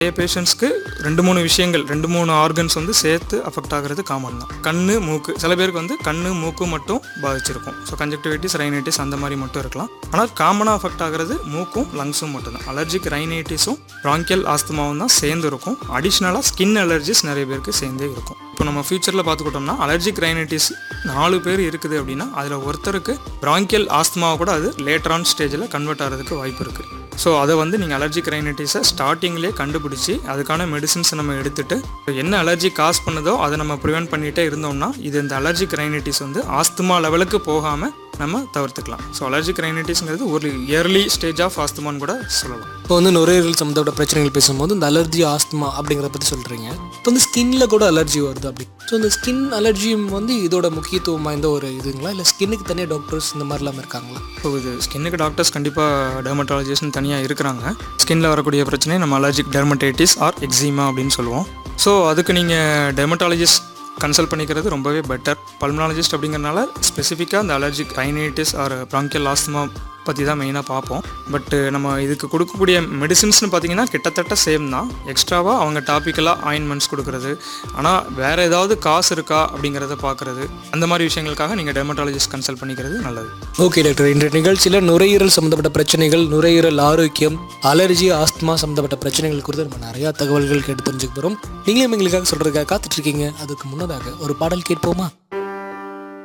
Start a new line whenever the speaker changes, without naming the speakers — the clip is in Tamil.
நிறைய பேஷண்ட்ஸ்க்கு ரெண்டு மூணு விஷயங்கள் ரெண்டு மூணு ஆர்கன்ஸ் வந்து சேர்த்து அஃபெக்ட் ஆகிறது காமன் தான் கண்ணு மூக்கு சில பேருக்கு வந்து கண்ணு மூக்கு மட்டும் பாதிச்சிருக்கும் ஸோ கன்ஜக்டிவைட்டிஸ் ரைனைட்டிஸ் அந்த மாதிரி மட்டும் இருக்கலாம் ஆனால் காமனாக அஃபெக்ட் ஆகிறது மூக்கும் லங்ஸும் மட்டும்தான் அலர்ஜிக் ரைனைட்டிஸும் ப்ராங்கியல் ஆஸ்துமாவும் தான் சேர்ந்து இருக்கும் அடிஷ்னலாக ஸ்கின் அலர்ஜிஸ் நிறைய பேருக்கு சேர்ந்தே இருக்கும் இப்போ நம்ம ஃபியூச்சரில் பார்த்துக்கிட்டோம்னா அலர்ஜிக் ரைனைட்டிஸ் நாலு பேர் இருக்குது அப்படின்னா அதில் ஒருத்தருக்கு ப்ராங்கியல் ஆஸ்துமாவை கூட அது லேட்டரான் ஸ்டேஜில் கன்வெர்ட் ஆகிறதுக்கு வாய்ப்பு இருக்குது ஸோ அதை வந்து நீங்கள் அலர்ஜிக் ரைனைட்டிஸை ஸ்டார்டிங்லேயே கண்டுபிடிச்சி அதுக்கான மெடிசின்ஸ் நம்ம எடுத்துட்டு என்ன அலர்ஜி காஸ் பண்ணுதோ அதை நம்ம ப்ரிவென்ட் பண்ணிகிட்டே இருந்தோம்னா இது இந்த அலர்ஜிக் ரைனைட்டிஸ் வந்து ஆஸ்துமா லெவலுக்கு போகாமல் நம்ம தவிர்த்துக்கலாம் ஸோ அலர்ஜிக் ரைனைட்டிஸ்ங்கிறது ஒரு இயர்லி ஸ்டேஜ் ஆஃப் ஆஸ்துமான்னு கூட சொல்லலாம்
இப்போ வந்து நுரையீரல் சம்மந்தப்பட்ட பிரச்சனைகள் பேசும்போது இந்த அலர்ஜி ஆஸ்துமா அப்படிங்கிறத பற்றி சொல்கிறீங்க இப்போ வந்து ஸ்கின்ல கூட அலர்ஜி வருது அப்படி ஸோ இந்த ஸ்கின் அலர்ஜியும் வந்து இதோட முக்கியத்துவம் வாய்ந்த ஒரு இதுங்களா இல்லை ஸ்கின்னுக்கு தனியாக டாக்டர்ஸ் இந்த மாதிரிலாம் இருக்காங்களா
ஸோ இது ஸ்கின்னுக்கு டாக்டர்ஸ் கண்டிப்பாக டெர்மட்டாலஜிஸ்ட்னு தனியாக இருக்கிறாங்க ஸ்கின்ல வரக்கூடிய பிரச்சனை நம்ம அலர்ஜிக் டெர்மடைட்டிஸ் ஆர் எக்ஸிமா அப்படின்னு சொல்லுவோம் ஸோ அதுக்கு நீங்கள் டெர்மட்டாலஜிஸ்ட் கன்சல்ட் பண்ணிக்கிறது ரொம்பவே பெட்டர் பல்மனாலஜிஸ்ட் அப்படிங்கறனால ஸ்பெசிஃபிக்காக அந்த allergic rhinitis or bronchial asthma பற்றி தான் மெயினாக பார்ப்போம் பட் நம்ம இதுக்கு கொடுக்கக்கூடிய மெடிசின்ஸ்னு பார்த்தீங்கன்னா கிட்டத்தட்ட சேம் தான் எக்ஸ்ட்ராவாக அவங்க டாப்பிக்கலாக ஆயின்மெண்ட்ஸ் கொடுக்குறது ஆனால் வேறு ஏதாவது காசு இருக்கா அப்படிங்கிறத பார்க்குறது அந்த மாதிரி விஷயங்களுக்காக நீங்கள் டெர்மட்டாலஜிஸ்ட் கன்சல்ட் பண்ணிக்கிறது நல்லது
ஓகே டாக்டர் இன்றைய நிகழ்ச்சியில் நுரையீரல் சம்மந்தப்பட்ட பிரச்சனைகள் நுரையீரல் ஆரோக்கியம் அலர்ஜி ஆஸ்துமா சம்மந்தப்பட்ட பிரச்சனைகள் குறித்து நம்ம நிறையா தகவல்கள் கேட்டு தெரிஞ்சுக்க போகிறோம் நீங்களும் எங்களுக்காக சொல்கிறதுக்காக காத்துட்ருக்கீங்க அதுக்கு முன்னதாக ஒரு பாடல் கேட்போமா